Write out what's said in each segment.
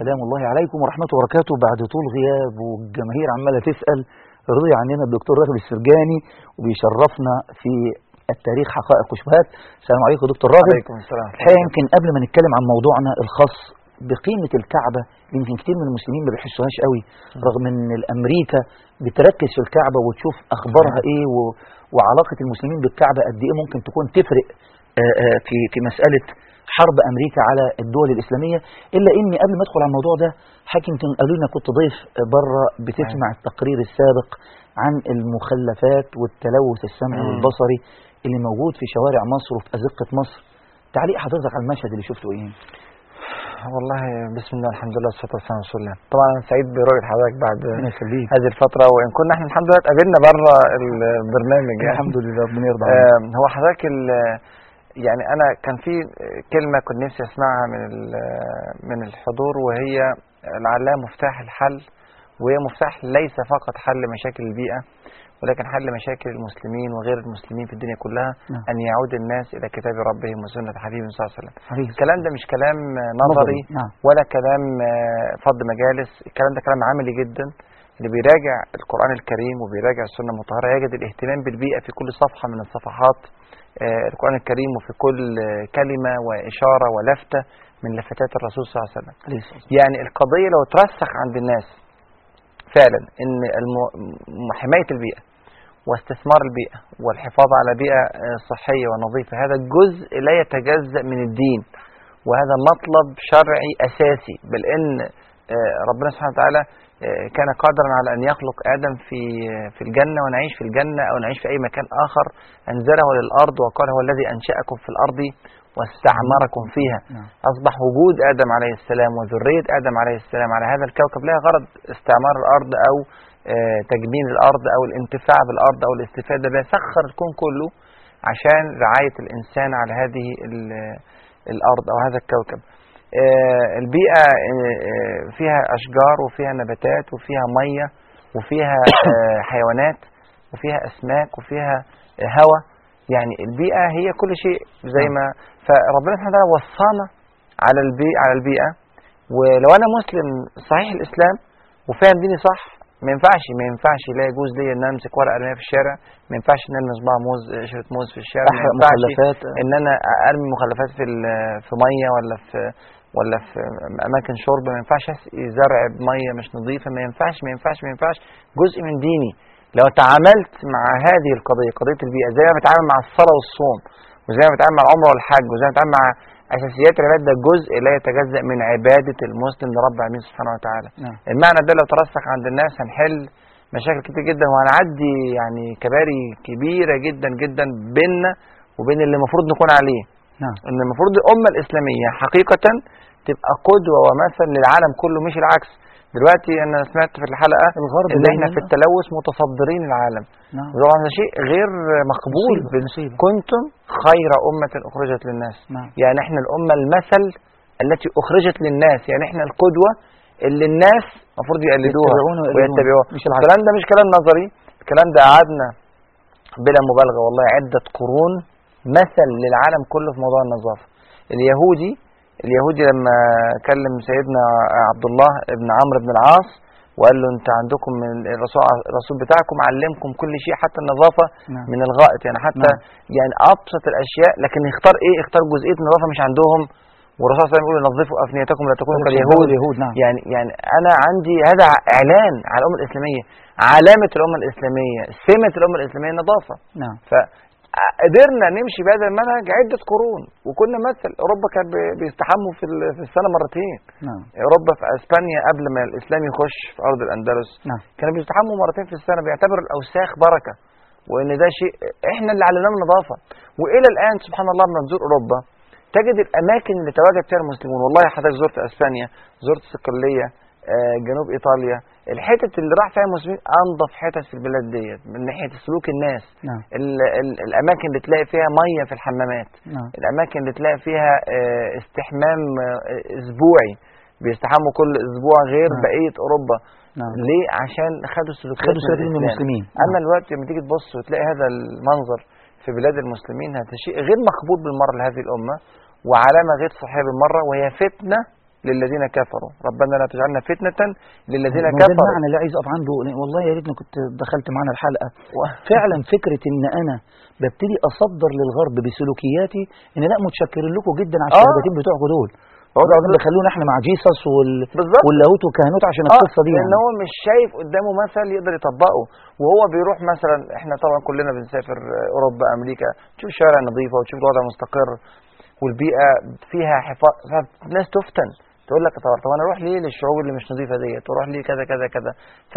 سلام الله عليكم ورحمته وبركاته بعد طول غياب والجماهير عمالة تسأل رضي عننا الدكتور راغب السرجاني وبيشرفنا في التاريخ حقائق وشبهات السلام عليكم دكتور راغب عليكم السلام الحقيقة يمكن قبل ما نتكلم عن موضوعنا الخاص بقيمة الكعبة يمكن كتير من المسلمين ما بيحسوهاش قوي رغم ان الامريكا بتركز في الكعبة وتشوف اخبارها ايه و... وعلاقة المسلمين بالكعبة قد ايه ممكن تكون تفرق آه، آه، في في مسألة حرب امريكا على الدول الاسلامية الا اني قبل ما ادخل على الموضوع ده حاجة يمكن قالوا لنا كنت ضيف بره بتسمع التقرير السابق عن المخلفات والتلوث السمعي مم. والبصري اللي موجود في شوارع مصر وفي أزقة مصر تعليق حضرتك على المشهد اللي شفته ايه؟ والله بسم الله الحمد لله والصلاه والسلام على رسول الله طبعا انا سعيد برؤيه حضرتك بعد ربنا يخليك هذه الفتره وان كنا احنا الحمد لله اتقابلنا بره البرنامج يعني الحمد لله ربنا يرضى عنك آه، هو حضرتك ال- يعني انا كان في كلمه كنت نفسي اسمعها من ال- من الحضور وهي لعلها مفتاح الحل وهي مفتاح ليس فقط حل مشاكل البيئه ولكن حل مشاكل المسلمين وغير المسلمين في الدنيا كلها نعم. ان يعود الناس الى كتاب ربهم وسنه حبيبهم صلى الله عليه وسلم حبيبي الكلام ده مش كلام نظري نعم ولا كلام آه، فض مجالس الكلام ده كلام عملي جدا اللي بيراجع القرآن الكريم وبيراجع السنة المطهرة يجد الاهتمام بالبيئة في كل صفحة من الصفحات آه، القرآن الكريم وفي كل آه، كلمة وإشارة ولفتة من لفتات الرسول صلى الله عليه وسلم عليه الصلاة والسلام. يعني القضية لو ترسخ عند الناس فعلا ان الم- حماية البيئة واستثمار البيئة والحفاظ على بيئة آه، صحية ونظيفة هذا جزء لا يتجزأ من الدين وهذا مطلب شرعي أساسي بل إن آه، ربنا سبحانه وتعالى آه، كان قادرا على أن يخلق آدم في في الجنة ونعيش في الجنة أو نعيش في أي مكان آخر أنزله للأرض وقال هو الذي أنشأكم في الأرض واستعمركم فيها نعم أصبح وجود آدم عليه السلام وذرية آدم عليه السلام على هذا الكوكب لها غرض استعمار الأرض أو آه، تجميل الأرض أو الانتفاع بالأرض أو الاستفادة بها سخر الكون كله عشان رعاية الإنسان على هذه ال- الأرض أو هذا الكوكب آه، البيئة آه، آه، فيها أشجار وفيها نباتات وفيها مية وفيها آه، حيوانات وفيها أسماك وفيها آه، هواء يعني البيئة هي كل شيء زي ما فربنا سبحانه وتعالى وصانا على البيئة على البيئة ولو أنا مسلم صحيح الإسلام وفاهم ديني صح ما ينفعش ما ينفعش لا يجوز لي ان أنا امسك ورقه ارميها في الشارع ما ينفعش ان انا صباع موز قشره موز في الشارع ما احرق ينفعش مخلفات ان انا ارمي مخلفات في ال- في ميه ولا في ولا في اماكن شرب ما ينفعش اسقي زرع بميه مش نظيفه ما ينفعش ما ينفعش ما ينفعش جزء من ديني لو تعاملت مع هذه القضيه قضيه البيئه زي ما بتعامل مع الصلاه والصوم وزي ما بتعامل مع العمره والحج وزي ما بتعامل مع اساسيات العباده ده جزء لا يتجزا من عباده المسلم لرب العالمين سبحانه وتعالى نعم المعنى ده لو ترسخ عند الناس هنحل مشاكل كتير جدا وهنعدي يعني كباري كبيره جدا جدا بيننا وبين اللي المفروض نكون عليه نعم ان المفروض الامه الاسلاميه حقيقه تبقى قدوه ومثل للعالم كله مش العكس دلوقتي انا سمعت في الحلقه الغرب ان احنا دايماً- في التلوث متصدرين العالم نعم طبعا ده شيء غير مقبول مصيبة مصيبة كنتم خير امه اخرجت للناس نعم يعني احنا الامه المثل التي اخرجت للناس يعني احنا القدوه اللي الناس المفروض يقلدوها يتبعون ويقلدون. ويتبعوها مش العكس الكلام ده مش كلام نظري الكلام ده قعدنا بلا مبالغه والله عده قرون مثل للعالم كله في موضوع النظافه اليهودي اليهودي لما كلم سيدنا عبد الله بن عمرو بن العاص وقال له انت عندكم من الرسول الرسول بتاعكم علمكم كل شيء حتى النظافه نعم من الغائط يعني حتى نعم. يعني ابسط الاشياء لكن يختار ايه يختار جزئيه النظافه مش عندهم والرسول صلى الله عليه وسلم يقول نظفوا افنيتكم لا تكونوا كاليهود اليهود نعم يعني يعني انا عندي هذا اعلان على الامه الاسلاميه علامه الامه الاسلاميه سمه الامه الاسلاميه النظافه نعم فقدرنا نمشي بهذا المنهج عده قرون وكنا مثل اوروبا كان بي- بيستحموا في ال- في السنه مرتين نعم اوروبا في اسبانيا قبل ما الاسلام يخش في ارض الاندلس نعم كانوا بيستحموا مرتين في السنه بيعتبروا الاوساخ بركه وان ده شيء احنا اللي علمناه النظافه والى الان سبحان الله لما تزور اوروبا تجد الاماكن اللي تواجد فيها المسلمون والله حضرتك زرت اسبانيا زرت صقليه آه، جنوب ايطاليا الحتت اللي راح فيها المسلمين انظف حتت في البلاد ديت من ناحيه سلوك الناس نعم ال ال الاماكن اللي تلاقي فيها ميه في الحمامات نعم الاماكن اللي تلاقي فيها آه، استحمام آه، اسبوعي بيستحموا كل اسبوع غير نعم. بقيه اوروبا نعم ليه عشان خدوا سلوكيات خدوا سبيل من الإسلام. المسلمين اما الوقت لما تيجي تبص وتلاقي هذا المنظر في بلاد المسلمين هذا شيء غير مقبول بالمره لهذه الامه وعلامه غير صحيه بالمره وهي فتنه للذين كفروا ربنا لا تجعلنا فتنة للذين ما ده كفروا المعنى اللي عايز اقف عنده والله يا ريتني كنت دخلت معانا الحلقه و- فعلا فكره ان انا ببتدي اصدر للغرب بسلوكياتي ان لا متشكرين لكم جدا على آه. الشهادتين بتوعكم دول اقعدوا قاعدين بيخلونا احنا مع جيسس وال... بالظبط واللاهوت والكهنوت عشان اه القصه دي لان يعني. هو مش شايف قدامه مثل يقدر يطبقه وهو بيروح مثلا احنا طبعا كلنا بنسافر آه، اوروبا امريكا تشوف الشوارع نظيفه وتشوف الوضع مستقر والبيئه فيها حفاظ الناس تفتن تقول لك طب طب انا اروح ليه للشعوب اللي مش نظيفه ديت واروح ليه كذا كذا كذا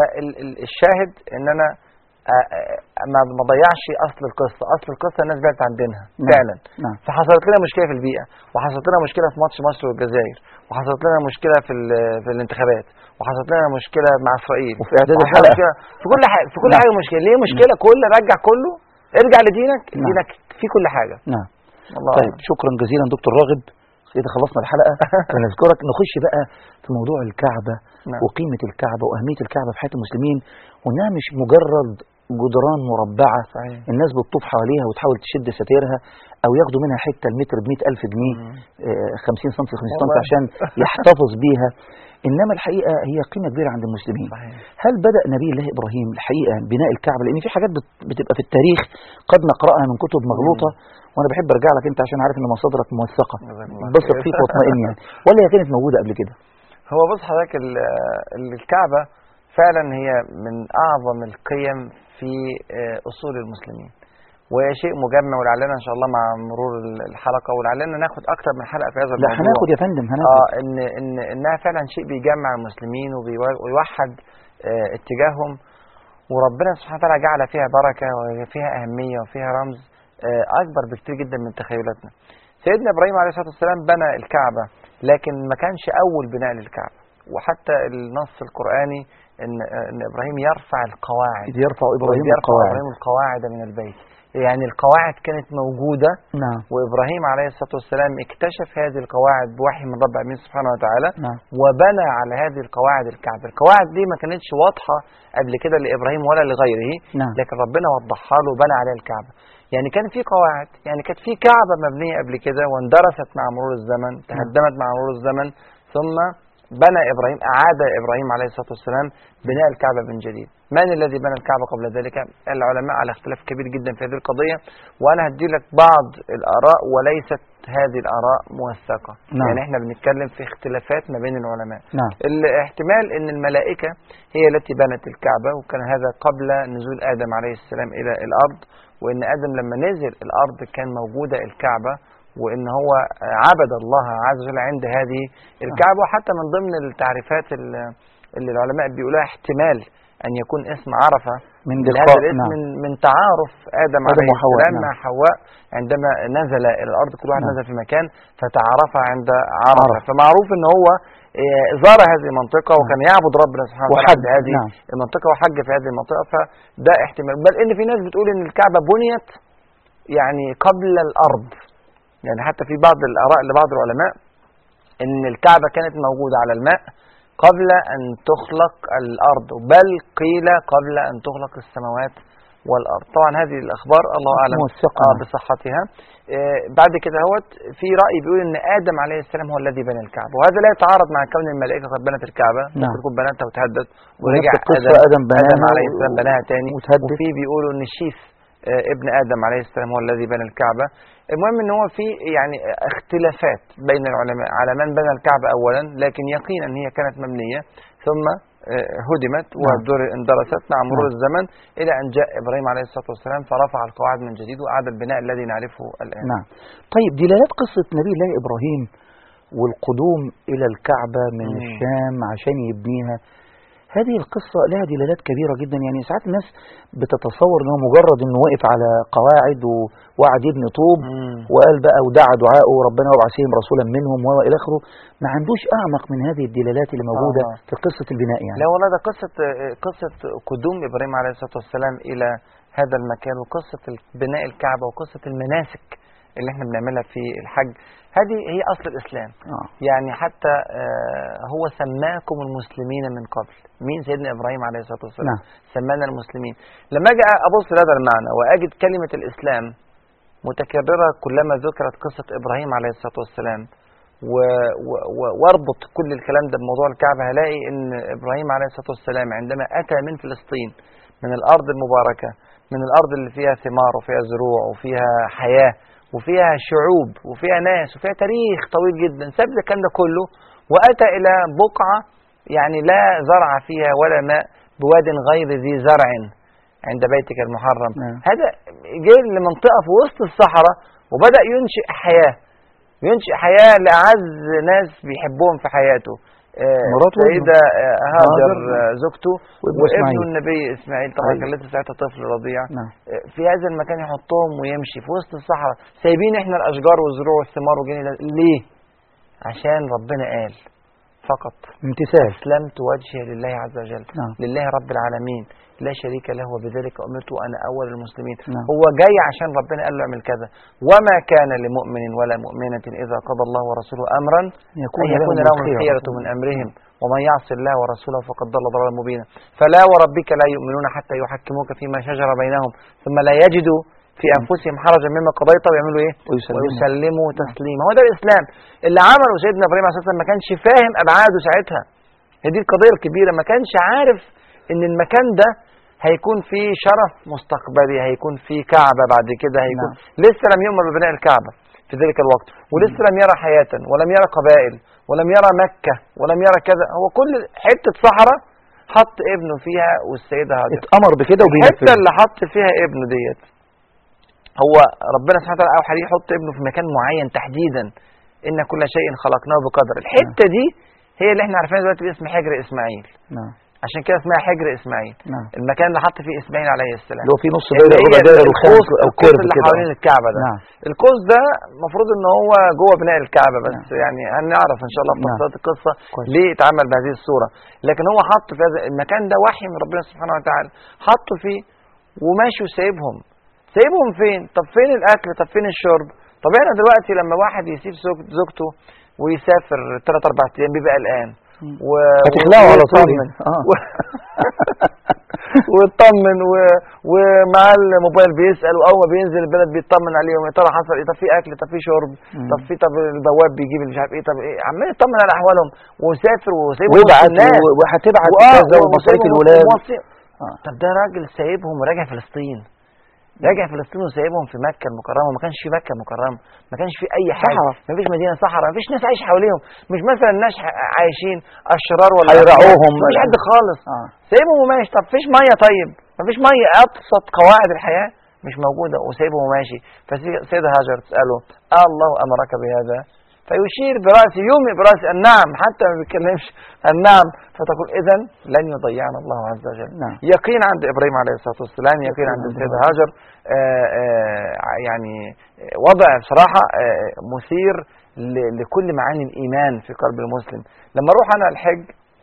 فالشاهد ان انا آه، آه، ما ما ضيعش اصل القصه اصل القصه الناس بعدت عن دينها نعم. فعلا نعم فحصلت لنا مشكله في البيئه وحصلت لنا مشكله في ماتش مصر والجزائر وحصلت لنا مشكله في ال- في الانتخابات وحصلت لنا مشكله مع اسرائيل وفي اعداد وحصلت الحلقه مشكلة في كل حاجه في كل نعم. حاجه مشكله ليه مشكله كل رجع كله ارجع لدينك نعم. دينك في كل حاجه نعم والله طيب شكرا جزيلا دكتور راغب كده خلصنا الحلقه نذكرك نخش بقى في موضوع الكعبه نعم. وقيمه الكعبه واهميه الكعبه في حياه المسلمين وانها مش مجرد جدران مربعه صحيح الناس بتطوف حواليها وتحاول تشد ستيرها او ياخدوا منها حته المتر ب ألف جنيه مم. آه، 50 سم 50 سم والله. عشان يحتفظ بيها انما الحقيقه هي قيمه كبيره عند المسلمين صحيح هل بدا نبي الله ابراهيم الحقيقه بناء الكعبه لان في حاجات بت- بتبقى في التاريخ قد نقراها من كتب مغلوطه وانا بحب ارجع لك انت عشان عارف ان مصادرك موثقه جزاك الله بثق خير. فيك واطمئن يعني ولا هي كانت موجوده قبل كده هو بص حضرتك ال- ال- الكعبة فعلا هي من أعظم القيم في آه، أصول المسلمين وهي شيء مجمع ولعلنا إن شاء الله مع مرور ال- الحلقة ولعلنا ناخد أكتر من حلقة في هذا لا الموضوع هناخد يا فندم هناخد اه ان ان انها فعلا شيء بيجمع المسلمين وبيو- ويوحد آه، اتجاههم وربنا سبحانه وتعالى جعل فيها بركه وفيها اهميه وفيها رمز آه، اكبر بكتير جدا من تخيلاتنا. سيدنا ابراهيم عليه الصلاه والسلام بنى الكعبه لكن ما كانش اول بناء للكعبه وحتى النص القراني ان آه، ان ابراهيم يرفع القواعد إذ يرفع ابراهيم وإذ يرفع القواعد ابراهيم القواعد من البيت يعني القواعد كانت موجوده نعم وإبراهيم عليه الصلاة والسلام اكتشف هذه القواعد بوحي من رب العالمين سبحانه وتعالى نعم وبنى على هذه القواعد الكعبة القواعد دي ما كانتش واضحة قبل كده لإبراهيم ولا لغيره نعم لكن ربنا وضحها له وبنى عليها الكعبة يعني كان في قواعد يعني كانت في كعبة مبنية قبل كده واندرست مع مرور الزمن تهدمت مع مرور الزمن ثم بنى إبراهيم أعاد إبراهيم عليه الصلاة والسلام بناء الكعبة من جديد من الذي بنى الكعبة قبل ذلك العلماء على اختلاف كبير جدا في هذه القضية وأنا هدي لك بعض الآراء وليست هذه الآراء موثقة نعم. يعني احنا بنتكلم في اختلافات ما بين العلماء نعم الاحتمال ان الملائكة هي التي بنت الكعبة وكان هذا قبل نزول آدم عليه السلام إلى الأرض وإن آدم لما نزل الأرض كان موجودة الكعبة وإن هو عبد الله عز وجل عند هذه الكعبة وحتى من ضمن التعريفات ال- اللي العلماء بيقولها احتمال أن يكون اسم عرفة من هذا لقاء الاسم نعم من, من تعارف آدم, آدم عليه وحواء، السلام نعم. مع حواء عندما نزل إلى الأرض كل واحد نعم. نزل في مكان فتعارف عند عرفة عرفة. فمعروف أن هو آه، زار هذه المنطقة وكان يعبد ربنا سبحانه وتعالى وحج، عند هذه نعم. المنطقة وحج في هذه المنطقة فده احتمال بل إن في ناس بتقول إن الكعبة بنيت يعني قبل الأرض يعني حتى في بعض الآراء لبعض العلماء إن الكعبة كانت موجودة على الماء قبل أن تخلق الأرض بل قيل قبل أن تخلق السماوات والأرض طبعا هذه الأخبار الله أعلم موثقة آه بصحتها آه بعد كده هوت في رأي بيقول أن آدم عليه السلام هو الذي بنى الكعبة وهذا لا يتعارض مع كون الملائكة قد بنت الكعبة نعم. ممكن تكون بنتها وتهدد ونفس ورجع القصة آدم, آدم بناها آدم عليه السلام و- بناها تاني وتهدد. وفي بيقولوا أن شيث آه، ابن آدم عليه السلام هو الذي بنى الكعبة المهم ان هو في يعني اختلافات بين العلماء على من بنى الكعبة اولا لكن يقينا هي كانت مبنية ثم آه، هدمت واندرست مع مرور نعم. الزمن الى ان جاء ابراهيم عليه الصلاة والسلام فرفع القواعد من جديد واعاد البناء الذي نعرفه الان نعم طيب دلالات قصة نبي الله إبراهيم والقدوم إلى الكعبة من مم. الشام عشان يبنيها هذه القصة لها دلالات كبيرة جدا يعني ساعات الناس بتتصور انه مجرد انه واقف على قواعد و- وقعد يبني طوب وقال بقى ودعا دعاءه ربنا وابعثهم رسولا منهم والى اخره ما عندوش اعمق من هذه الدلالات اللي موجودة آه. في قصة البناء يعني لا والله ده قصة قصة قدوم إبراهيم عليه الصلاة والسلام إلى هذا المكان وقصة بناء الكعبة وقصة المناسك اللي احنا بنعملها في الحج هذه هي أصل الإسلام آه. يعني حتى آه، هو سماكم المسلمين من قبل مين سيدنا إبراهيم عليه الصلاة والسلام نعم. سمانا المسلمين لما أجي أبص لهذا المعنى وأجد كلمة الإسلام متكررة كلما ذكرت قصة إبراهيم عليه الصلاة والسلام و- و- و- واربط كل الكلام ده بموضوع الكعبة هلاقي ان ابراهيم عليه الصلاة والسلام عندما اتى من فلسطين من الارض المباركة من الارض اللي فيها ثمار وفيها زروع وفيها حياة وفيها شعوب وفيها ناس وفيها تاريخ طويل جدا ساب الكلام ده كله واتى الى بقعة يعني لا زرع فيها ولا ماء بواد غير ذي زرع عند بيتك المحرم نعم. هذا جاي لمنطقة في وسط الصحراء وبدأ ينشئ حياة ينشئ حياة لأعز ناس بيحبهم في حياته آه، مراته وابنه. السيدة آه، هاجر هاجر آه، زوجته وابنه وابنه إسماعيل. النبي إسماعيل طبعا أيوة. كان لسه ساعتها طفل رضيع نعم آه، في هذا المكان يحطهم ويمشي في وسط الصحراء سايبين احنا الأشجار والزروع والثمار والجني ده. ليه؟ عشان ربنا قال فقط امتثال أسلمت وجهي لله عز وجل نعم. لله رب العالمين لا شريك له وبذلك أمرت وأنا أول المسلمين نعم. هو جاي عشان ربنا قال له اعمل كذا وما كان لمؤمن ولا مؤمنة إذا قضى الله ورسوله أمرا يكون, أن يكون لهم الخيرة من أمرهم ومن يعص الله ورسوله فقد ضل ضلالا مبينا فلا وربك لا يؤمنون حتى يحكموك فيما شجر بينهم ثم لا يجدوا في أنفسهم حرجا مما قضيت ويعملوا إيه؟ ويسلموا. ويسلموا تسليما هو ده الإسلام اللي عمله سيدنا إبراهيم عليه الصلاة والسلام ما كانش فاهم أبعاده ساعتها هي دي القضية الكبيرة ما كانش عارف إن المكان ده هيكون فيه شرف مستقبلي هيكون فيه كعبة بعد كده هيكون نعم. لسه لم يؤمر ببناء الكعبة في ذلك الوقت ولسه لم يرى حياة ولم يرى قبائل ولم يرى مكة ولم يرى كذا هو كل حتة صحراء حط ابنه فيها والسيدة هاجر اتأمر بكده الحتة وبينفذ اللي حط فيها ابنه ديت هو ربنا سبحانه وتعالى أوحى ليه يحط ابنه في مكان معين تحديدا إن كل شيء خلقناه بقدر الحتة دي هي اللي احنا عارفينها دلوقتي باسم حجر إسماعيل نعم عشان كده اسمها حجر إسماعيل نعم المكان اللي حط فيه إسماعيل عليه السلام اللي هو في نص اللي دايرة هي ربع دايرة القوس الخامس أو القوس كيرف اللي كده حوالين الكعبة ده نعم القوس ده المفروض ان هو جوه بناء الكعبة بس يعني هنعرف ان شاء الله في نعم. تفصيلات القصة كويس. ليه اتعمل بهذه الصورة لكن هو حط في هذا المكان ده وحي من ربنا سبحانه وتعالى حطه فيه وماشي وسايبهم سايبهم فين طب فين الاكل طب فين الشرب طب احنا دلوقتي لما واحد يسيب زوج- زوجته ويسافر 3 4 ايام بيبقى قلقان و... هتخلعه على طول ويطمن. اه و... ويطمن و... ومعاه الموبايل بيسال واول ما بينزل البلد بيطمن عليهم يا ترى حصل ايه طب في اكل طب في شرب مم. طب في طب البواب بيجيب مش عارف ايه طب ايه عمال يطمن على احوالهم وسافر وسايبهم وسط وابعت الناس و- وهتبعت وآه، كذا ومصاريف وسايبهم الولاد وموصي- آه. طب ده راجل سايبهم وراجع فلسطين راجع فلسطين وسايبهم في مكه المكرمه ما كانش في مكه المكرمه ما كانش في اي حاجه صحراء. ما فيش مدينه صحراء ما فيش ناس عايشه حواليهم مش مثلا ناس ح- عايشين اشرار ولا هيرعوهم. ما فيش حد خالص اه سايبهم وماشي طب فيش ميه طيب ما فيش ميه ابسط قواعد الحياه مش موجوده وسايبهم وماشي فسيدة هاجر تساله آه الله امرك بهذا فيشير براسه يومئ براسه النعم حتى ما بيتكلمش النعم فتقول اذا لن يضيعنا الله عز وجل نعم يقين عند ابراهيم عليه الصلاه والسلام يقين عند عند السيده هاجر آه، آه، يعني وضع بصراحه آه، مثير ل- لكل معاني الايمان في قلب المسلم لما اروح انا الحج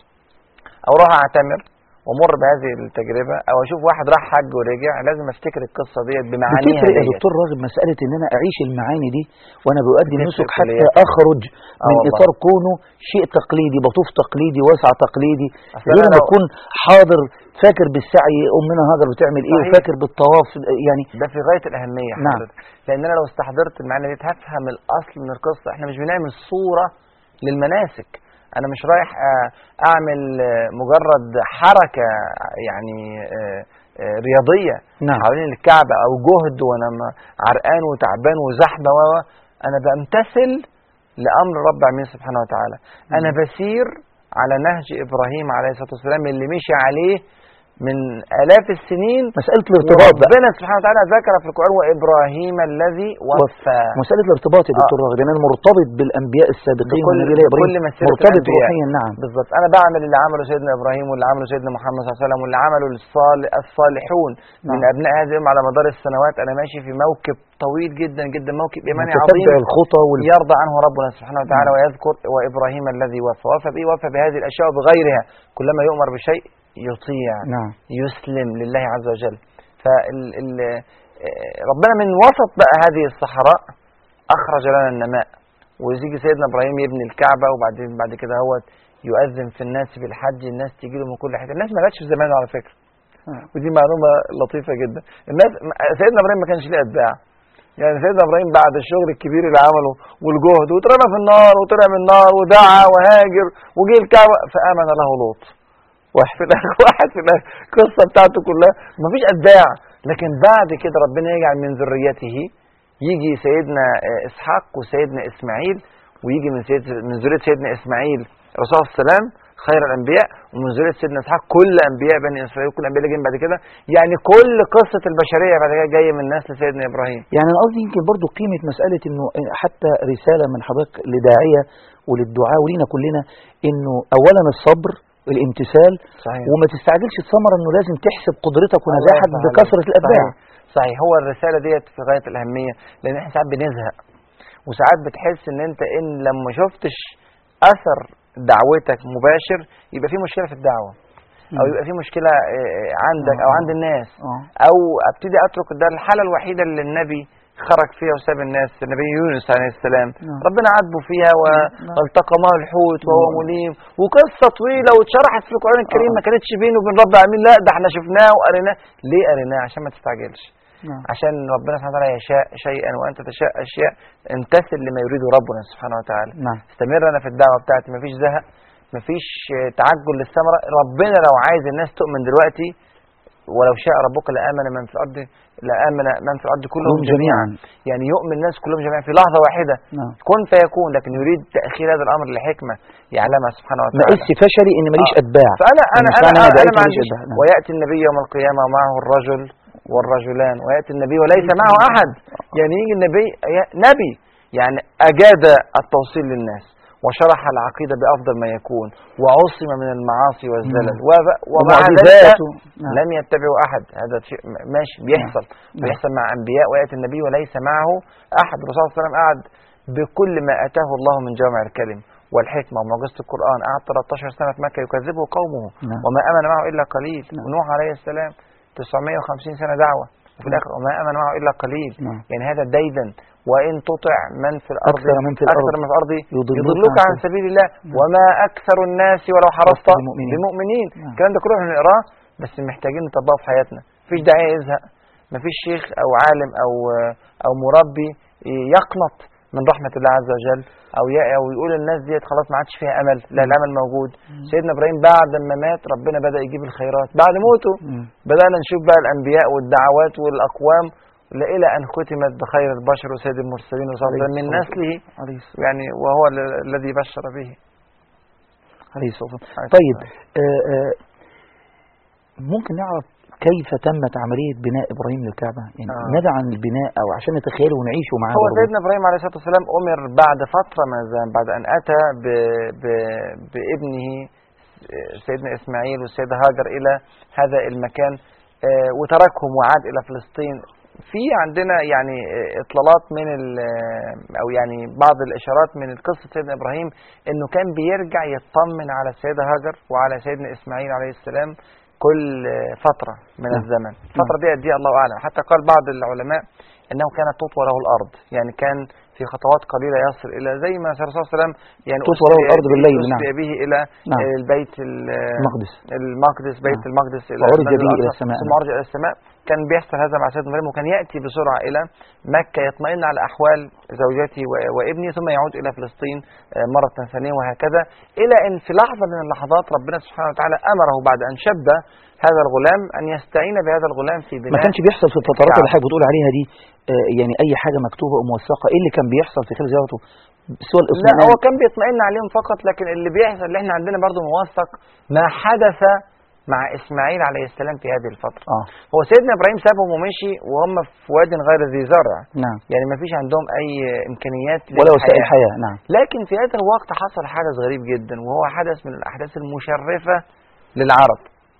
او اروح اعتمر ومر بهذه التجربه او اشوف واحد راح حج ورجع لازم افتكر القصه ديت بمعانيها بتفرق يا ديت. دكتور راغب مسألة ان انا اعيش المعاني دي وانا بؤدي بتفرق النسك في حتى اليد. اخرج آه من والله. اطار كونه شيء تقليدي بطوف تقليدي واسع تقليدي أصل غير أنا ما لو- اكون حاضر فاكر بالسعي امنا هاجر بتعمل ايه صحيح. وفاكر بالطواف يعني ده في غايه الاهميه نعم. حضرتك لان انا لو استحضرت المعنى دي هفهم الاصل من القصه احنا مش بنعمل صوره للمناسك انا مش رايح آه، اعمل آه، مجرد حركه يعني آه، آه، رياضيه نعم حوالين الكعبه او جهد وانا م- عرقان وتعبان وزحمه و و- انا بمتثل لامر رب العالمين سبحانه وتعالى انا بسير على نهج ابراهيم عليه الصلاه والسلام اللي مشي عليه من الاف السنين مسألة الارتباط بقى ربنا سبحانه وتعالى ذكر في القرآن وإبراهيم الذي وفى مسألة الارتباط يا دكتور راغب يعني انا مرتبط بالانبياء السابقين بكل- والنبي الله ابراهيم بكل مسيرة مرتبط الأنبياء. روحيا نعم بالظبط أنا بعمل اللي عمله سيدنا إبراهيم واللي عمله سيدنا محمد صلى الله عليه وسلم واللي عمله الصالح الصالحون من نعم. أبناء هذه الأمة على مدار السنوات أنا ماشي في موكب طويل جدا جدا موكب إيماني عظيم متتبع الخطى وال... يرضى عنه ربنا سبحانه وتعالى ويذكر وإبراهيم الذي وفى وفى بإيه وفى بهذه الأشياء وبغيرها كلما يؤمر بشيء يطيع نعم يسلم لله عز وجل فال ال آه، ربنا من وسط بقى هذه الصحراء أخرج لنا النماء ويجي سيدنا إبراهيم يبني الكعبة وبعدين بعد كده هو يؤذن في الناس بالحج الناس تيجي له من كل حتة الناس ما جاتش في زمانه على فكرة آه. ودي معلومة لطيفة جدا الناس سيدنا إبراهيم ما كانش ليه أتباع يعني سيدنا ابراهيم بعد الشغل الكبير اللي عمله والجهد واترمى في النار وطلع من النار ودعا وهاجر وجه الكعبه فامن له لوط واحد في الاخر واحد في الاخر القصه بتاعته كلها مفيش اتباع لكن بعد كده ربنا يجعل من ذريته يجي سيدنا آه، اسحاق وسيدنا اسماعيل ويجي من سيد من ذريه سيدنا اسماعيل الرسول صلى الله عليه وسلم خير الانبياء ومن ذريه سيدنا اسحاق كل انبياء بني اسرائيل كل الانبياء اللي جايين بعد كده يعني كل قصه البشريه بعد كده جايه من نسل سيدنا ابراهيم يعني انا قصدي يمكن برضو قيمه مساله انه حتى رساله من حضرتك لداعيه وللدعاء ولينا كلنا انه اولا الصبر الامتثال صحيح وما تستعجلش تصمر انه لازم تحسب قدرتك الله ونجاحك يفتح عليك. بكثره الاتباع صحيح. صحيح هو الرساله ديت في غايه الاهميه لان احنا ساعات بنزهق وساعات بتحس ان انت ان لما شفتش اثر دعوتك مباشر يبقى في مشكله في الدعوه او مم. يبقى في مشكله آه، عندك او آه. عند الناس اه او ابتدي اترك ده الحاله الوحيده اللي النبي خرج فيها وساب الناس النبي يونس عليه السلام نعم. ربنا عاتبه فيها نعم. والتقى معه الحوت وهو نعم. مليم وقصه طويله واتشرحت في القران الكريم آه. ما كانتش بينه وبين رب العالمين لا ده احنا شفناه وقريناه ليه قريناه عشان ما تستعجلش نعم عشان ربنا سبحانه وتعالى يشاء شيئا وانت تشاء اشياء امتثل لما يريده ربنا سبحانه وتعالى نعم استمر انا في الدعوه بتاعتي مفيش زهق مفيش آه، تعجل للثمره ربنا لو عايز الناس تؤمن دلوقتي ولو شاء ربك لامن من في الارض لامن من في الارض كلهم كلهم جميعا جميعا يعني يؤمن الناس كلهم جميعا في لحظه واحده نعم كن فيكون لكن يريد تاخير هذا الامر لحكمه يعلمها سبحانه ما وتعالى قيس فشلي ان ماليش آه. اتباع فانا انا مش انا معنى انا, أنا دعيت ما ماليش عنديش أتباع. نعم. وياتي النبي يوم القيامه ومعه الرجل والرجلان وياتي النبي وليس معه احد يعني يجي النبي يا- نبي يعني اجاد التوصيل للناس وشرح العقيده بافضل ما يكون وعصم من المعاصي والزلل نعم. وب- ومع ذلك ومعجزاته نعم. لم يتبعه احد هذا شيء م- ماشي بيحصل نعم. بيحصل مع انبياء وياتي النبي وليس معه احد الرسول صلى الله عليه وسلم قعد بكل ما اتاه الله من جوامع الكلم والحكمه ومعجزه القران قعد 13 سنه في مكه يكذبه قومه نعم. وما امن معه الا قليل نعم. ونوح عليه السلام 950 سنه دعوه وفي الاخر وما امن معه الا قليل نعم. يعني هذا ديدا وان تطع من في الارض أكثر من في الأرض اكثر من في الارض يضلوك يضلوك عن عن سبيل الله وما اكثر الناس ولو حرصت بمؤمنين. بمؤمنين نعم. الكلام ده كله احنا بنقراه بس محتاجين نطبقه في حياتنا مفيش داعي يزهق مفيش شيخ او عالم او او مربي يقنط من رحمه الله عز وجل او ي- او يقول الناس ديت خلاص ما عادش فيها امل لا الامل موجود سيدنا ابراهيم بعد ما مات ربنا بدا يجيب الخيرات بعد موته مم. بدانا نشوف بقى الانبياء والدعوات والاقوام لا الى ان ختمت بخير البشر وسيد المرسلين وصلى الله عليه وسلم من عليه نسله عليه الصلاة يعني وهو ال- الذي بشر به عليه الصلاة والسلام. عليه طيب الصلاة آه آه ممكن نعرف كيف تمت عملية بناء إبراهيم للكعبة يعني آه. ماذا عن البناء أو عشان نتخيله ونعيشه معاه هو برضه. سيدنا ابراهيم عليه الصلاه والسلام امر بعد فتره من الزمن بعد ان اتى ب... ب... بابنه سيدنا اسماعيل والسيده هاجر الى هذا المكان آه، وتركهم وعاد الى فلسطين في عندنا يعني آه، اطلالات من ال- آه، او يعني بعض الاشارات من قصه سيدنا ابراهيم انه كان بيرجع يطمن على السيده هاجر وعلى سيدنا اسماعيل عليه السلام كل آه، فتره من نعم. الزمن الفتره دي دي الله اعلم حتى قال بعض العلماء انه كانت تطوى له الارض يعني كان في خطوات قليله يصل الى زي ما الرسول صلى الله عليه وسلم يعني تطوى له أسري الأرض به- بالليل، أسري نعم. به الى نعم. البيت ال- المقدس المقدس بيت نعم. المقدس الى وعرج المسجد به إلى الأقصى، السماء. ثم عرج الى السماء كان بيحصل هذا مع سيدنا ابراهيم وكان ياتي بسرعه الى مكه يطمئن على احوال زوجته و- وابنه ثم يعود الى فلسطين آه، مره ثانيه وهكذا الى ان في لحظه من اللحظات ربنا سبحانه وتعالى امره بعد ان شب هذا الغلام ان يستعين بهذا الغلام في ما بناء كانش بيحصل في الفترات اللي الكعبة. حضرتك بتقول عليها دي آه، يعني أي حاجة مكتوبة وموثقة إيه اللي كان بيحصل في خلال زيارته سوى لا الاطمئنان هو كان بيطمئن عليهم فقط لكن اللي بيحصل اللي احنا عندنا برضو موثق ما حدث مع اسماعيل عليه السلام في هذه الفتره آه هو سيدنا ابراهيم سابهم ومشي وهم في واد غير ذي زرع نعم يعني ما فيش عندهم اي امكانيات ولا وسائل للحياة. حياة نعم لكن في هذا الوقت حصل حدث غريب جدا وهو حدث من الاحداث المشرفه للعرب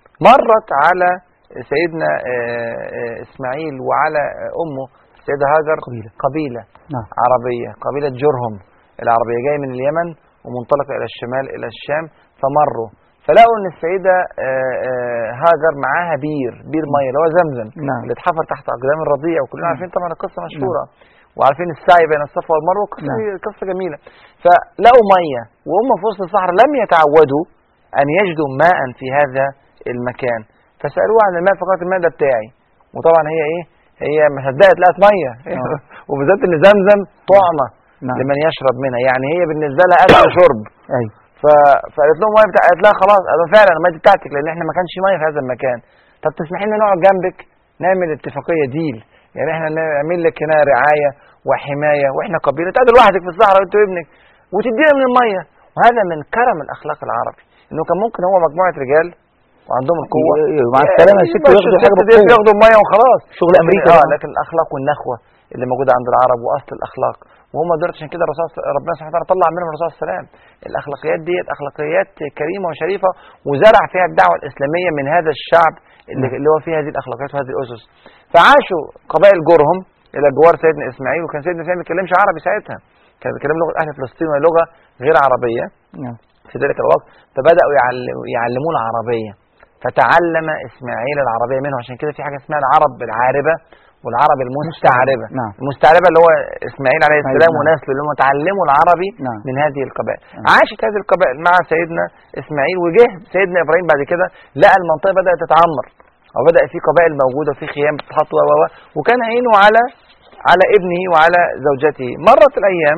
مرت على سيدنا آه، آه، اسماعيل وعلى آه، امه سيدة هاجر قبيلة. قبيله نعم عربيه قبيله جرهم العربيه جايه من اليمن ومنطلقه الى الشمال الى الشام فمروا فلقوا ان السيده آه، آه، هاجر معاها بير بير ميه اللي هو زمزم نعم. اللي اتحفر تحت اقدام الرضيع وكلنا نعم. عارفين طبعا القصه مشهوره وعارفين السعي بين الصفا والمروه قصه نعم. قصه جميله فلقوا ميه وهم في وسط الصحراء لم يتعودوا ان يجدوا ماء في هذا المكان فسالوه عن الماء فقالت الماء ده بتاعي وطبعا هي ايه هي ما صدقت لقت ميه آه. وبالذات ان زمزم طعمه نعم لمن يشرب منها يعني هي بالنسبه لها اكل وشرب ايوه ف... فقالت لهم ميه بتاع... قالت لها خلاص قالوا فعلا الميه دي بتاعتك لان احنا ما كانش ميه في هذا المكان طب تسمحي لنا نقعد جنبك نعمل اتفاقيه ديل يعني احنا نعمل لك هنا رعايه وحمايه واحنا قبيله تقعد لوحدك في الصحراء انت وابنك وتدينا من الميه وهذا من كرم الاخلاق العربي انه كان ممكن هو مجموعه رجال وعندهم القوه إيه، مع السلامه يا ست يبقى ياخدوا حاجه الست ديت بالقوه ياخدوا الميه وخلاص شغل امريكا اه ده. لكن الاخلاق والنخوه اللي موجوده عند العرب واصل الاخلاق وهم دول عشان كده الرسول ربنا سبحانه وتعالى طلع منهم الرسول صلى الله عليه وسلم الاخلاقيات ديت اخلاقيات كريمه وشريفه وزرع فيها الدعوه الاسلاميه من هذا الشعب اللي, نعم. اللي هو فيه هذه الاخلاقيات وهذه الاسس فعاشوا قبائل جرهم الى جوار سيدنا اسماعيل وكان سيدنا اسماعيل ما بيتكلمش عربي ساعتها كان بيتكلم لغه اهل فلسطين وهي لغه غير عربيه نعم في ذلك الوقت فبداوا يعلموا يعلموه العربيه فتعلم اسماعيل العربيه منه عشان كده في حاجه اسمها العرب العاربه والعرب المستعربه نعم. المستعربه اللي هو اسماعيل عليه السلام نعم. ونسله اللي هم اتعلموا العربي نعم. من هذه القبائل نعم. عاشت هذه القبائل مع سيدنا اسماعيل وجه سيدنا ابراهيم بعد كده لقى المنطقه بدات تتعمر وبدا في قبائل موجوده وفي خيام بتتحط و و و وكان عينه على على ابنه وعلى زوجته مرت الايام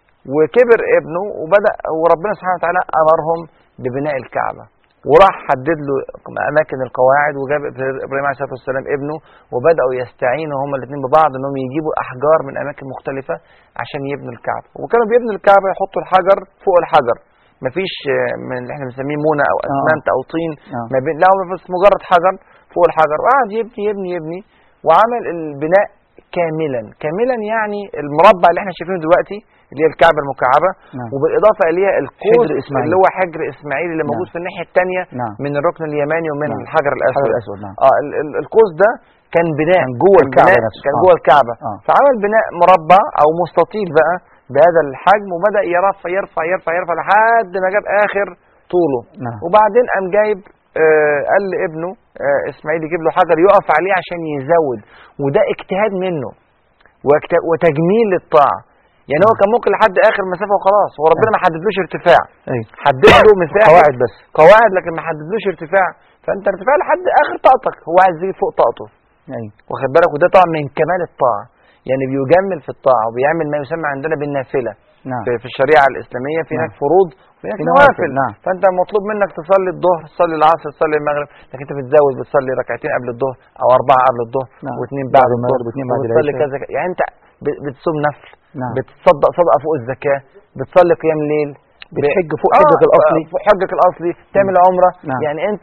وكبر ابنه وبدا وربنا سبحانه وتعالى امرهم ببناء الكعبه وراح حدد له اماكن القواعد وجاب ابراهيم عليه الصلاه والسلام ابنه وبداوا يستعينوا هما الاثنين ببعض انهم يجيبوا احجار من اماكن مختلفه عشان يبنوا الكعبه وكانوا بيبنوا الكعبه يحطوا الحجر فوق الحجر مفيش آه، من اللي احنا بنسميه مونه او اسمنت او طين آه. ما بين لا هو بس مجرد حجر فوق الحجر وقعد يبني يبني يبني وعمل البناء كاملا كاملا يعني المربع اللي احنا شايفينه دلوقتي اللي هي الكعبه المكعبه نعم. وبالاضافه اليها القوس حجر إسماعيل. اللي هو حجر اسماعيل اللي موجود نعم. في الناحيه الثانيه نعم. من الركن اليماني ومن نعم. الحجر الاسود الحجر الاسود نعم اه ال- ال- القوس ده كان بناء كان جوه الكعبة بناء- نفسه. كان آه. جوه الكعبه آه. فعمل بناء مربع او مستطيل بقى بهذا الحجم وبدا يرفع يرفع يرفع يرفع لحد ما جاب اخر طوله نعم وبعدين قام جايب آه قال لابنه آه اسماعيل يجيب له حجر يقف عليه عشان يزود وده اجتهاد منه واجت- وتجميل للطاعه يعني هو كان ممكن لحد اخر مسافه وخلاص هو ربنا ما حددلوش ارتفاع ايوه حدد له مساحه قواعد بس قواعد لكن ما حددلوش ارتفاع فانت ارتفاع لحد اخر طاقتك هو عايز يجي فوق طاقته ايوه واخد بالك وده طبعا من كمال الطاعه يعني بيجمل في الطاعه وبيعمل ما يسمى عندنا بالنافله نعم في, في الشريعه الاسلاميه في هناك نعم. فروض وفي هناك في نوافل نوافل، نعم. فانت مطلوب منك تصلي الظهر تصلي العصر تصلي المغرب لكن انت بتزود بتصلي ركعتين قبل الظهر او اربعه قبل الظهر نعم. واثنين بعد بعد المغرب الظهر واثنين بعد وبتصلي العشاء. كذا كذا. يعني انت ب- بتصوم نفل نعم بتصدق صدقه فوق الزكاه بتصلي قيام ليل بتحج فوق آه، حجك الاصلي فوق حجك الاصلي تعمل عمره نعم. يعني انت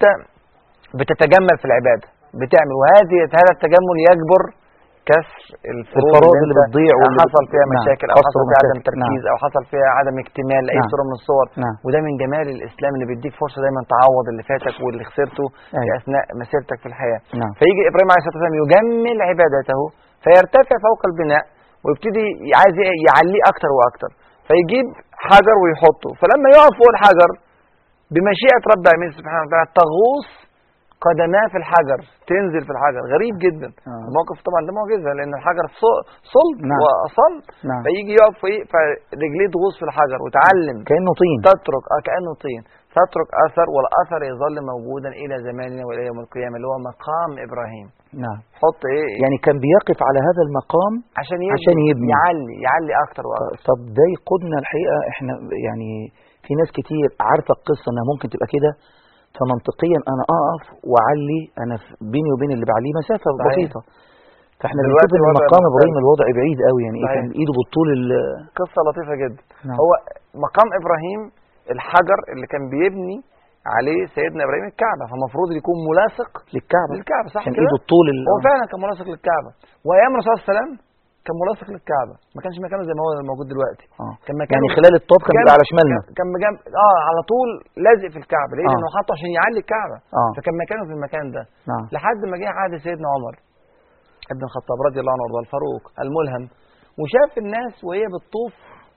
بتتجمل في العباده بتعمل وهذه هذا التجمل يجبر كسر الفروض الفرائض اللي اللي انت بتضيع واللي حصل بت- فيها نعم. مشاكل او قصر حصل فيها عدم ومشاكل. تركيز او حصل فيها عدم اكتمال لاي نعم. صوره من الصور نعم وده من جمال الاسلام اللي بيديك فرصه دايما تعوض اللي فاتك واللي خسرته في أيوة. اثناء مسيرتك في الحياه نعم فيجي ابراهيم عليه الصلاه والسلام يجمل عبادته فيرتفع فوق البناء ويبتدي عايز إيه؟ يعليه اكتر واكتر فيجيب حجر ويحطه فلما يقف فوق الحجر بمشيئه رب العالمين سبحانه وتعالى تغوص قدماه في الحجر تنزل في الحجر غريب جدا آه. الموقف طبعا ده معجزه لان الحجر ص- صلب نعم. وصلب نعم فيجي يقف فوقيه فرجليه تغوص في الحجر وتعلم كانه طين تترك آه كانه طين تترك اثر والاثر يظل موجودا الى زماننا والى يوم القيامه اللي هو مقام ابراهيم نعم حط ايه يعني كان بيقف على هذا المقام عشان يبني, عشان يبني. يعلي يعلي اكتر واكتر طب ده يقودنا الحقيقه احنا يعني في ناس كتير عارفه القصه انها ممكن تبقى كده فمنطقيا انا اقف واعلي انا في- بيني وبين اللي بعليه مسافه صحيح. بسيطه فاحنا دلوقتي بنشوف ان الوضع مقام مختلف. ابراهيم الوضع بعيد قوي يعني ايه صحيح. كان ايده بالطول ال قصه لطيفه جدا نعم. هو مقام ابراهيم الحجر اللي كان بيبني عليه سيدنا ابراهيم الكعبه فالمفروض يكون ملاصق للكعبه للكعبه صح عشان كده ايده الطول ال هو فعلا كان ملاصق للكعبه وايام الرسول صلى الله عليه وسلم كان ملاصق للكعبه ما كانش مكانه زي ما هو موجود دلوقتي اه كان مكانه يعني خلال الطواف كان بيبقى على شمالنا كان- كان بجنب اه على طول لازق في الكعبه ليه؟ آه. لانه حاطه عشان يعلي الكعبه اه فكان مكانه في المكان ده نعم لحد ما جه عهد سيدنا عمر ابن الخطاب رضي الله عنه وارضاه الفاروق الملهم وشاف الناس وهي بتطوف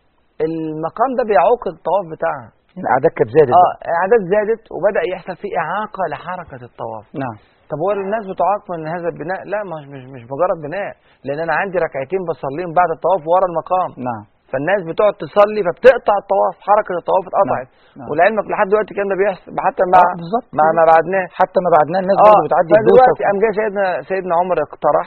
المقام ده بيعوق الطواف بتاعها الاعداد كانت زادت اه اعداد زادت وبدا يحصل فيه اعاقه لحركه الطواف نعم طب هو الناس بتعاق من هذا البناء لا مش مش مش مجرد بناء لان انا عندي ركعتين بصليهم بعد الطواف ورا المقام نعم فالناس بتقعد تصلي فبتقطع الطواف حركه الطواف اتقطعت نعم. ولعلمك لحد دلوقتي كان ده بيحصل حتى مع آه، بالظبط مع ما بعدناه حتى ما بعدناه الناس اه برضه بتعدي فدلوقتي الدوسه قام جاي سيدنا سيدنا عمر اقترح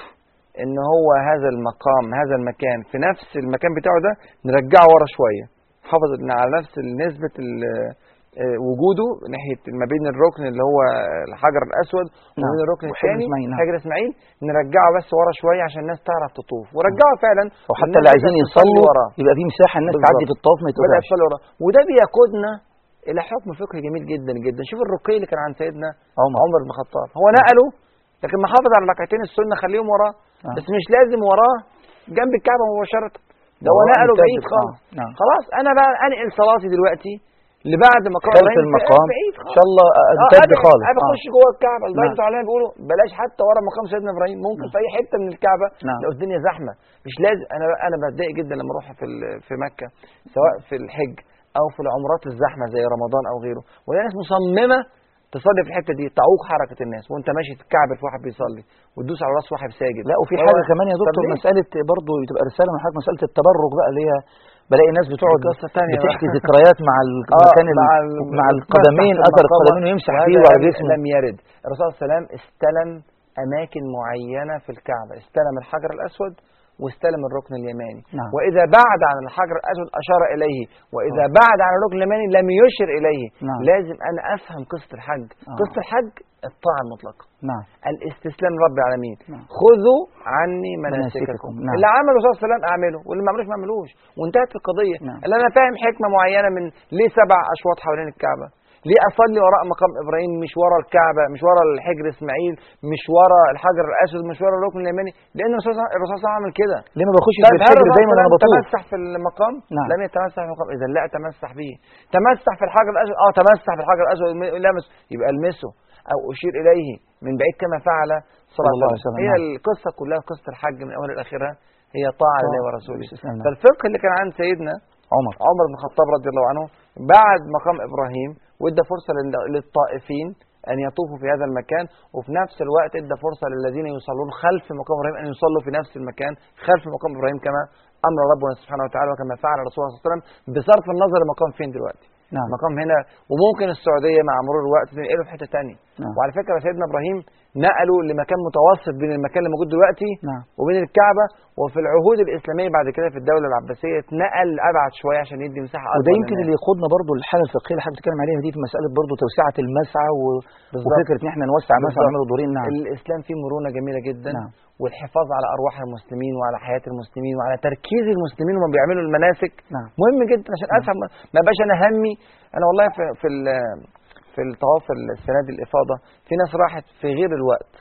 ان هو هذا المقام هذا المكان في نفس المكان بتاعه ده نرجعه ورا شويه حافظ ان على نفس نسبه ال- آه، وجوده ناحيه ما بين الركن اللي هو الحجر الاسود وما نعم. بين الركن وحجر الثاني إسماعيل، نعم. حجر اسماعيل نرجعه بس ورا شويه عشان الناس تعرف تطوف ورجعه فعلا وحتى والناس اللي عايزين بدأت تصلي يصلوا وراه. يبقى في مساحه الناس بالظبط. تعدي في الطواف ما بدأ يتقطعش يصلي وراه وده بيقودنا الى حكم فقهي جميل جدا جدا شوف الرقي اللي كان عند سيدنا عمر عمر بن الخطاب هو نقله لكن محافظ على ركعتين السنه خليهم وراه نعم. بس مش لازم وراه جنب الكعبه مباشره ده هو هو نقله ممتاز. بعيد خالص آه، نعم. خلاص انا بقى انقل صلاتي دلوقتي لبعد مقام خلف إبراهيم المقام بعيد ان خالص شاء الله اه امتد أبعد. خالص انا آه. بخش جوه الكعبه لدرجه نعم. العلماء بيقولوا بلاش حتى ورا مقام سيدنا ابراهيم ممكن نعم. في اي حته من الكعبه نعم. لو الدنيا زحمه مش لازم انا انا بتضايق جدا لما اروح في ال- في مكه سواء في الحج او في العمرات الزحمه زي رمضان او غيره وهي ناس مصممه تصلي في الحته دي تعوق حركه الناس وانت ماشي تتكعبل في واحد بيصلي وتدوس على راس واحد ساجد لا وفي وهو- حاجه كمان يا طب دكتور ليه؟ مساله برضه تبقى رساله من حضرتك مساله التبرك بقى اللي هي بلاقي ناس بتقعد دي قصة تانية بقى. بتحكي ذكريات مع المكان ال- مع, ال- مع يتمسح القدمين في اثر المقام. القدمين ويمسح وهذا فيه وعلى لم- جسمه لم يرد الرسول صلى الله عليه وسلم استلم اماكن معينه في الكعبه استلم الحجر الاسود واستلم الركن اليماني نعم. واذا بعد عن الحجر الاسود اشار اليه واذا بعد عن الركن اليماني لم يشر اليه نعم. لازم انا افهم قصه الحج آه. قصه الحج الطاعه المطلقه نعم الاستسلام لرب العالمين نعم. خذوا عني مناسككم. مناسككم نعم. اللي عمله الرسول صلى الله عليه وسلم اعمله واللي ما عملوش ما عملوش وانتهت القضيه نعم. اللي انا فاهم حكمه معينه من ليه سبع اشواط حوالين الكعبه ليه اصلي وراء مقام ابراهيم مش ورا الكعبه مش ورا الحجر اسماعيل مش ورا الحجر الاسود مش ورا الركن اليماني لان الرسول صلى الرسول صلى الله عليه وسلم عمل كده ليه ما بخشش طيب في هل الحجر الرسول دايما صلى الله وانا عليه وسلم بطوف تمسح في المقام نعم. لم يتمسح في المقام اذا لا تمسح به تمسح في الحجر الاسود اه تمسح في الحجر الاسود لمس يبقى المسه او اشير اليه من بعيد كما فعل صلى الله عليه وسلم هي نعم. القصه كلها قصه الحج من اولها لاخرها هي طاعه طاعة. لله ورسوله الاستسلام، نعم. فالفقه اللي كان عند سيدنا عمر عمر بن الخطاب رضي الله عنه بعد مقام ابراهيم وادى فرصه لل- للطائفين ان يطوفوا في هذا المكان وفي نفس الوقت ادى فرصه للذين يصلون خلف مقام ابراهيم ان يصلوا في نفس المكان خلف مقام ابراهيم كما امر ربنا سبحانه وتعالى وكما فعل الرسول صلى الله عليه وسلم بصرف النظر المقام فين دلوقتي نعم المقام هنا وممكن السعوديه مع مرور الوقت تنقله في حته ثانيه نعم. وعلى فكره سيدنا ابراهيم نقله لمكان متوسط بين المكان اللي موجود دلوقتي نعم وبين الكعبه وفي العهود الاسلاميه بعد كده في الدوله العباسيه اتنقل ابعد شويه عشان يدي مساحه اكبر وده يمكن للناس. اللي يقودنا برضو للحاله الفقهيه اللي حضرتك بتتكلم عليها دي في مساله برضو توسعه المسعى و... بالظبط. وفكره ان احنا نوسع المسعى بالظبط. ونعمله دورين نعم الاسلام فيه مرونه جميله جدا نعم. والحفاظ على ارواح المسلمين وعلى حياه المسلمين وعلى تركيز المسلمين وهم بيعملوا المناسك نعم مهم جدا عشان افهم ما بقاش انا همي انا والله في في ال- في الطواف السنه دي الافاضه في ناس راحت في غير الوقت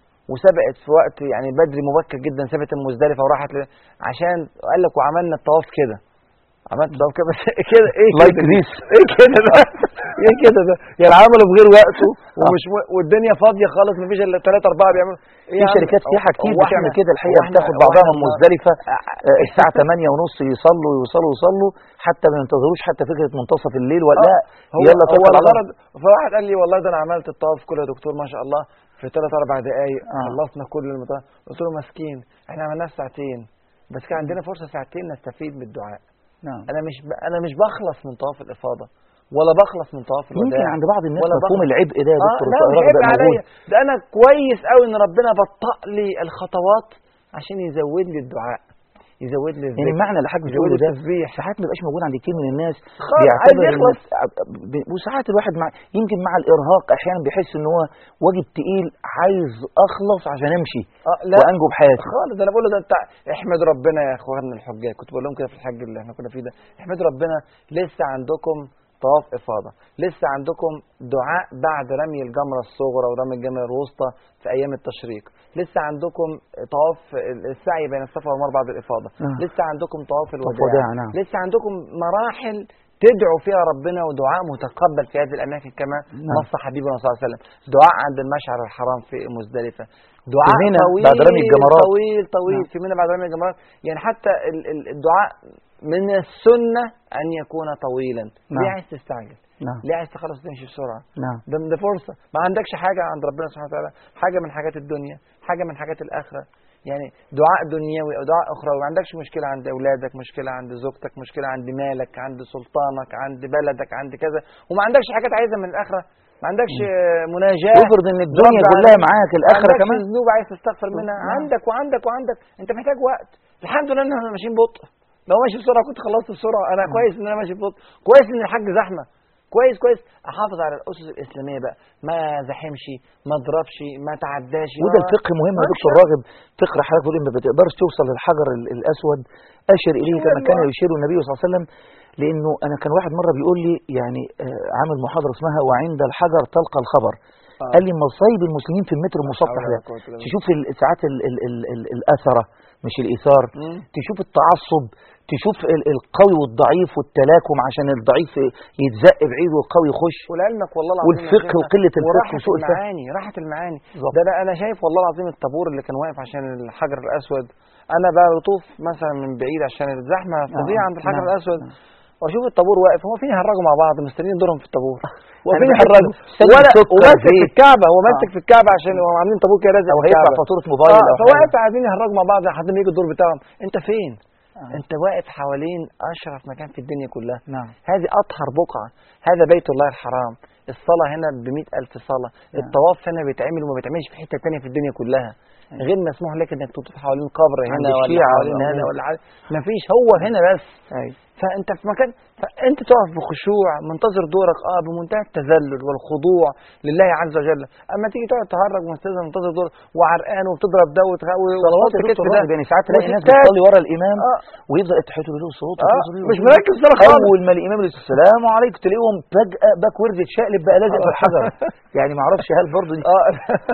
وسبقت في وقت يعني بدري مبكر جدا سابت المزدلفه وراحت ل... عشان قال لك وعملنا الطواف كده عملت الطواف كده بس كده ايه لايك كده ذيس ايه كده ده ايه كده ده يعني عمله في غير وقته ومش م... والدنيا فاضيه خالص مفيش الا ثلاثه اربعه بيعملوا في إيه يا عم؟ شركات سياحه كتير هو إحنا- بتعمل كده هو الحقيقه إحنا- بتاخد هو بعضها إحنا- من مزدلفه آه، الساعه 8 ونص يصلوا يوصلوا يصلوا حتى ما ينتظروش حتى فكره منتصف الليل ولا لا هو يلا هو توكل على الله الغرض فواحد قال لي والله ده انا عملت الطواف كله يا دكتور ما شاء الله في ثلاث اربع دقائق آه. خلصنا كل المطاف قلت له مسكين احنا عملناه في ساعتين بس كان عندنا فرصه ساعتين نستفيد بالدعاء نعم انا مش ب... انا مش بخلص من طواف الافاضه ولا بخلص من طواف الوداع يمكن عند بعض الناس ولا مفهوم بخلص. العبء ده يا اه دكتور لا الرغبة مش عيب بقى عليا موجود. ده انا كويس قوي ان ربنا بطأ لي الخطوات عشان يزود لي الدعاء يزود لي يعني الذكر المعنى اللي حضرتك يزود بتقوله لي ده التسبيح ساعات ما بيبقاش موجود عند كتير من الناس خالص، عايز إن- يخلص. ب- وساعات الواحد مع يمكن مع الارهاق احيانا بيحس ان هو واجب تقيل عايز اخلص عشان امشي اه لا وانجو بحياتي خالص ده انا بقول له ده انت احمد ربنا يا اخواننا الحجاج كنت بقول لهم كده في الحج اللي احنا كنا فيه ده احمد ربنا لسه عندكم طواف افاضه لسه عندكم دعاء بعد رمي الجمره الصغرى ورمي الجمره الوسطى في ايام التشريق لسه عندكم طواف السعي بين الصفا والمروه بعد الافاضه نعم. لسه عندكم طواف الوداع الوداع، نعم. لسه عندكم مراحل تدعو فيها ربنا ودعاء متقبل في هذه الاماكن كما نعم. نص حبيبنا صلى الله عليه وسلم دعاء عند المشعر الحرام في مزدلفه دعاء في منى طويل بعد رمي الجمرات. طويل طويل نعم. في منى بعد رمي الجمرات يعني حتى ال- ال- الدعاء من السنه ان يكون طويلا نعم. ليه عايز تستعجل نعم ليه عايز تخلص تمشي بسرعه نعم ده ده فرصه ما عندكش حاجه عند ربنا سبحانه وتعالى حاجه من حاجات الدنيا حاجه من حاجات الاخره يعني دعاء دنيوي او دعاء اخروي ما عندكش مشكله عند اولادك مشكله عند زوجتك مشكله عند مالك عند سلطانك عند بلدك عند كذا وما عندكش حاجات عايزها من الاخره ما عندكش آه، مناجاه وافرض ان الدنيا رب كلها العالمين. معاك ما الاخره عندكش كمان ذنوب عايز تستغفر منها نعم. عندك وعندك وعندك انت محتاج وقت الحمد لله ان احنا ماشيين ببطء لو ماشي بسرعه كنت خلصت بسرعه انا كويس ان انا ماشي ببطء كويس ان الحج زحمه كويس كويس احافظ على الاسس الاسلاميه بقى ما زحمش ما اضربش ما تعداش وده ما- الفقه مهم يا ما دكتور فيش- راغب فقه حضرتك بتقول إن ما بتقدرش توصل للحجر ال- الاسود اشر اليه كما كان الله. يشير النبي صلى الله عليه وسلم لانه انا كان واحد مره بيقول لي يعني آه، عامل محاضره اسمها وعند الحجر تلقى الخبر آه. قال لي مصايب المسلمين في المتر المسطح حول ده ولا قوة إلا بالله. تشوف ال- ساعات ال- ال- ال- ال- الاثره مش الايثار مم. تشوف التعصب تشوف ال- القوي والضعيف والتلاكم عشان الضعيف يتزق بعيد والقوي يخش ولعلمك والله العظيم والفقه يا شيخنا، وقلة الفقه وراحة وسوء الفهم. المعاني راحة المعاني بالظبط. ده انا انا شايف والله العظيم الطابور اللي كان واقف عشان الحجر الاسود انا بقى بطوف مثلا من بعيد عشان الزحمه فظيعه عند الحجر نعم. الاسود واشوف الطابور واقف هو فين يهرجوا مع بعض مستنيين دورهم في الطابور واقفين بحس يهرجوا مستني ولا سكر، وماسك في زيت. الكعبه هو ماسك آه. في الكعبه عشان هم عاملين طابور كده لازق او في هيدفع الكعبه فاتوره موبايل اه او فواقف حاجه قاعدين يهرجوا مع بعض لحد ما يجي الدور بتاعهم انت فين آه. انت واقف حوالين اشرف مكان في الدنيا كلها نعم هذه أطهر بقعة هذا بيت الله الحرام الصلاة هنا بمئة ألف صلاة نعم. الطواف هنا بيتعمل وما بيتعملش في حتة تانية في الدنيا كلها غير مسموح لك انك تطوف حوالين قبر عند هنا ولا الشيعة حوالين ولا هنا غيره. ولا حاجة مفيش هو هنا بس ايوه فانت في مكان فانت تقف بخشوع منتظر دورك اه بمنتهى التذلل والخضوع لله عز وجل اما تيجي تقعد تهرج ومستنزل منتظر دورك وعرقان وبتضرب ده وتخ- صلوات وتحط يا كتف دكتور ده راغب يعني ساعات تلاقي ناس وستات. بتصلي ورا الامام اه ويفضل التحيته له صوت اه التحيته له مش صوت. مركز صلاة خالص اول ما الامام يقول السلام عليكم تلاقيهم فجاه باكورد يتشقلب بقى لازق في الحجر يعني ما اعرفش هل برضه دي اه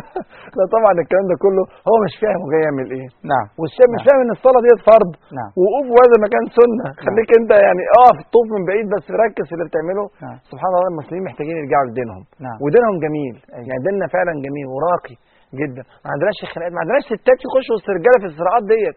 لا طبعا الكلام ده كله هو مش فاهم هو جاي يعمل ايه نعم والشاب مش نعم. فاهم ان الصلاه ديت فرض نعم وقوف وهذا مكان سنه خليك انت يعني اقف طوف من بعيد بس ركز في اللي بتعمله نعم. سبحان الله المسلمين محتاجين يرجعوا لدينهم نعم ودينهم جميل أيوة. يعني ديننا فعلا جميل وراقي جدا ما عندناش خناقات ما عندناش ستات يخشوا وسط رجاله في الصراعات ديت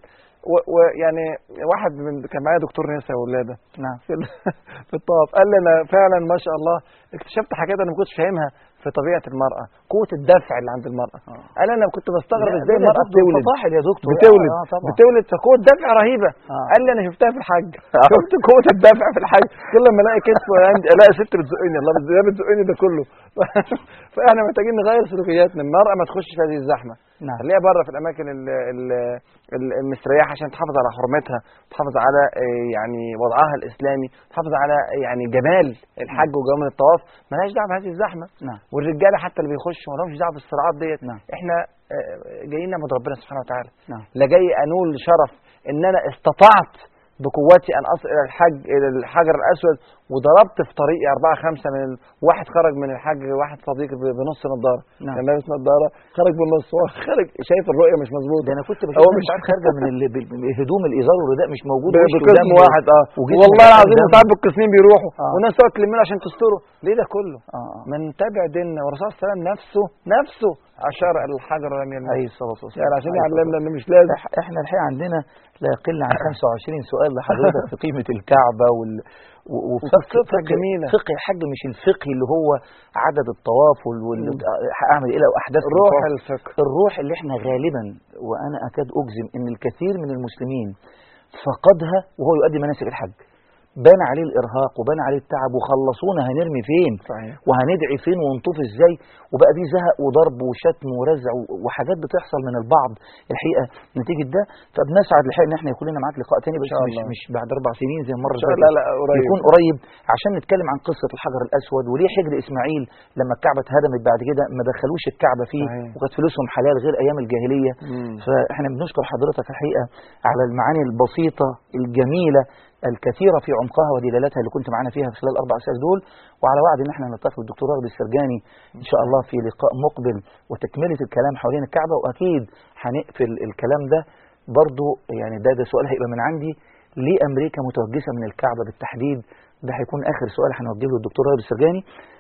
ويعني واحد من كان معايا دكتور نساء ولاده نعم في ال- في الطواف قال لي انا فعلا ما شاء الله اكتشفت حاجات انا ما كنتش فاهمها في طبيعه المراه قوه الدفع اللي عند المراه آه. قال انا كنت بستغرب لا، ازاي لا، المراه دكتور بتولد فطاحل يا دكتور بتولد آه، طبعا بتولد فقوه دفع رهيبه آه. قال لي انا شفتها في الحج شفت قوه الدفع في الحج كل ما الاقي كتف عندي الاقي ست بتزقني الله بتز- يا بتزقني ده كله فاحنا محتاجين نغير سلوكياتنا المراه ما تخش في هذه الزحمه نعم خليها بره في الاماكن ال ال ال المستريحه عشان تحافظ على حرمتها تحافظ على آه، يعني وضعها الاسلامي تحافظ على يعني جمال الحج وجمال الطواف ملهاش دعوه بهذه الزحمه نعم والرجاله حتى اللي بيخشوا ما لهمش دعوه بالصراعات ديت نعم. احنا آه، جايين نعبد ربنا سبحانه وتعالى نعم لا جاي انول شرف ان انا استطعت بقوتي ان اصل الى الحج الى الحجر الاسود وضربت في طريقي أربعة خمسة من ال- واحد خرج من الحج واحد صديقي ب- بنص نظارة نعم. كان لابس نظارة خرج بالنص هو خرج شايف الرؤية مش مظبوطة ده انا كنت هو بشوف مش- مش عارف خارجه من ال- ب- ب- هدوم الازار والرداء مش موجود ب- وش بقسم قدامه. واحد اه وجسمه والله قدام العظيم قدامه. ساعات بالقسمين بيروحوا آه. والناس تقعد تلمنا عشان تستروا ليه ده كله؟ اه اه من تابع ديننا والرسول صلى الله عليه وسلم نفسه نفسه اشار الى الحجر ولم يلمس عليه الصلاه والسلام يعني عشان عليه الصلاة يعلمنا ان مش لازم إح- احنا الحقيقه عندنا لا يقل عن 25 سؤال لحضرتك في قيمه الكعبه وال و- وفقه وقصتها فقه- جميلة. فقه الحج مش الفقه اللي هو عدد الطواف وال, وال... مم. اعمل ايه لو احداث روح الطواف. الفقه الروح اللي احنا غالبا وانا اكاد اجزم ان الكثير من المسلمين فقدها وهو يؤدي مناسك الحج بان عليه الارهاق وبان عليه التعب وخلصونا هنرمي فين صحيح وهندعي فين ونطوف ازاي وبقى دي زهق وضرب وشتم ورزع و- وحاجات بتحصل من البعض الحقيقه نتيجه ده فبنسعد الحقيقه ان احنا يكون لنا معاك لقاء تاني بس شاء مش الله. مش بعد اربع سنين زي المره إن اللي شاء فاتت الله لا قريب يكون قريب عشان نتكلم عن قصه الحجر الاسود وليه حجر اسماعيل لما الكعبه اتهدمت بعد كده ما دخلوش الكعبه فيه صحيح. وكانت فلوسهم حلال غير ايام الجاهليه مم. فاحنا بنشكر حضرتك الحقيقه على المعاني البسيطه الجميله الكثيره في عمقها ودلالاتها اللي كنت معانا فيها في خلال الاربع ساعات دول وعلى وعد ان احنا نلتقي بالدكتور راغب السرجاني ان شاء الله في لقاء مقبل وتكمله الكلام حوالين الكعبه واكيد هنقفل الكلام ده برضو يعني ده ده سؤال هيبقى من عندي ليه امريكا متوجسه من الكعبه بالتحديد ده هيكون اخر سؤال هنوجهه للدكتور راغب السرجاني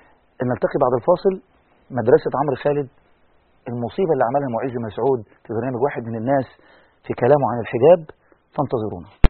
نلتقي بعد الفاصل مدرسه عمرو خالد المصيبه اللي عملها معز مسعود في برنامج واحد من الناس في كلامه عن الحجاب فانتظرونا